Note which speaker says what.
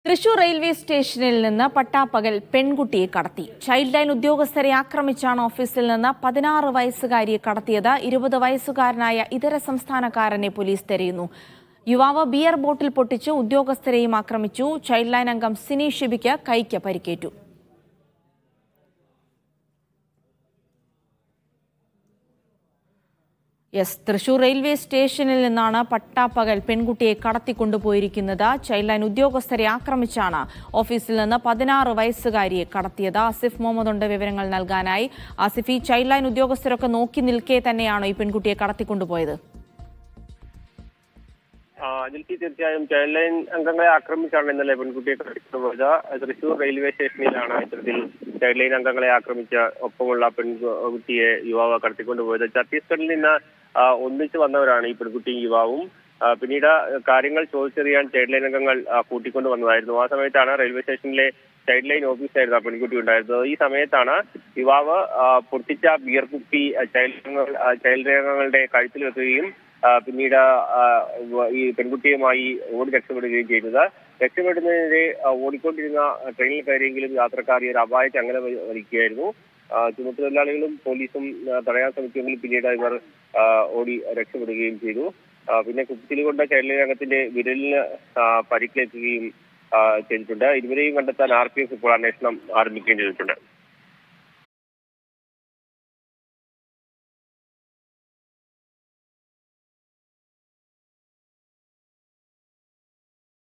Speaker 1: Thrissur railway സ്റ്റേഷനിൽ നിന്ന് പട്ടാപ്പകൽ പെൺകുട്ടിയെ കടത്തി ചൈൽഡ് ലൈൻ ഉദ്യോഗസ്ഥരെ ആക്രമിച്ചാണ് ഓഫീസിൽ നിന്ന് പതിനാറ് വയസ്സുകാരിയെ കടത്തിയത് ഇരുപത് വയസ്സുകാരനായ ഇതര സംസ്ഥാനക്കാരനെ പോലീസ് തെരയുന്നു യുവാവ് ബിയർ ബോട്ടിൽ പൊട്ടിച്ച് ഉദ്യോഗസ്ഥരെയും ആക്രമിച്ചു ചൈൽഡ് ലൈൻ അംഗം സിനി ഷിബിക്ക് കൈക്ക് പരിക്കേറ്റു യെസ് തൃശൂർ റെയിൽവേ സ്റ്റേഷനിൽ നിന്നാണ് പട്ടാപ്പകൽ പെൺകുട്ടിയെ കടത്തിക്കൊണ്ടുപോയിരിക്കുന്നത് ചൈൽഡ് ലൈൻ ഉദ്യോഗസ്ഥരെ ആക്രമിച്ചാണ് ഓഫീസിൽ നിന്ന് പതിനാറ് വയസ്സുകാരിയെ കടത്തിയത് ആസിഫ് മുഹമ്മദ് ഉണ്ട് വിവരങ്ങൾ നൽകാനായി ആസിഫ് ഈ ചൈൽഡ് ലൈൻ ഉദ്യോഗസ്ഥരൊക്കെ നോക്കി നിൽക്കെ തന്നെയാണോ ഈ പെൺകുട്ടിയെ കടത്തിക്കൊണ്ടുപോയത്
Speaker 2: ആ, ജിൽസി തീർച്ചയായും ചൈൽഡ് ലൈൻ അംഗങ്ങളെ ആക്രമിച്ചാണ് ഇന്നലെ പെൺകുട്ടിയെ കടത്തിക്കൊണ്ടുപോയത് തൃശൂർ റെയിൽവേ സ്റ്റേഷനിലാണ് ഇത്തരത്തിൽ ചൈൽഡ് ലൈൻ അംഗങ്ങളെ ആക്രമിച്ച ഒപ്പമുള്ള പെൺകുട്ടിയെ യുവാവ് കടത്തിക്കൊണ്ടുപോയത് ഛത്തീസ്ഗഡിൽ നിന്ന് ആ, ഒന്നിച്ചു വന്നവരാണ് ഈ പെൺകുട്ടിയും യുവാവും ആ, പിന്നീട് കാര്യങ്ങൾ ചോദിച്ചറിയാൻ ചൈൽഡ് ലൈൻ അംഗങ്ങൾ ആ, കൂട്ടിക്കൊണ്ട് വന്നതായിരുന്നു ആ സമയത്താണ് റെയിൽവേ സ്റ്റേഷനിലെ ചൈൽഡ് ലൈൻ ഓഫീസായിരുന്നു ആ പെൺകുട്ടി ഉണ്ടായിരുന്നത് ഈ സമയത്താണ് യുവാവ് ആ, പൊട്ടിച്ച ബിയർ കുപ്പി ആ, ചൈൽഡ് അംഗങ്ങൾ ആ, ചൈൽഡ് ലൈൻ അംഗങ്ങളുടെ കഴുത്തിൽ വെക്കുകയും ആ, പിന്നീട് ആ, വ- ഈ പെൺകുട്ടിയുമായി ഓടി രക്ഷപ്പെടുകയും ചെയ്തത് രക്ഷപ്പെടുന്നതിനെ ആ, ഓടിക്കൊണ്ടിരുന്ന ട്രെയിനിൽ കയറിയെങ്കിലും യാത്രക്കാർ ഈ ഒരു അപായത്തെ അങ്ങനെ വ- വലിക്കുകയായിരുന്നു ആ, ചുമട്ടുതൊഴിലാളികളും പോലീസും ആ, തടയാൻ ശ്രമിക്കുമെങ്കിലും പിന്നീട് ഇവർ ആ, ഓടി രക്ഷപ്പെടുകയും ചെയ്തു ആ, പിന്നെ കുപ്പിച്ചിൽ കൊണ്ട ചൈൽഡ് ലൈൻ അംഗത്തിന്റെ വിരലിന് ആ, പരിക്കേൽക്കുകയും ആ, ചെയ്തിട്ടുണ്ട് ഇരുവരെയും കണ്ടെത്താൻ ആർ പി എഫ് ഇപ്പോൾ അന്വേഷണം ആരംഭിക്കുകയും ചെയ്തിട്ടുണ്ട്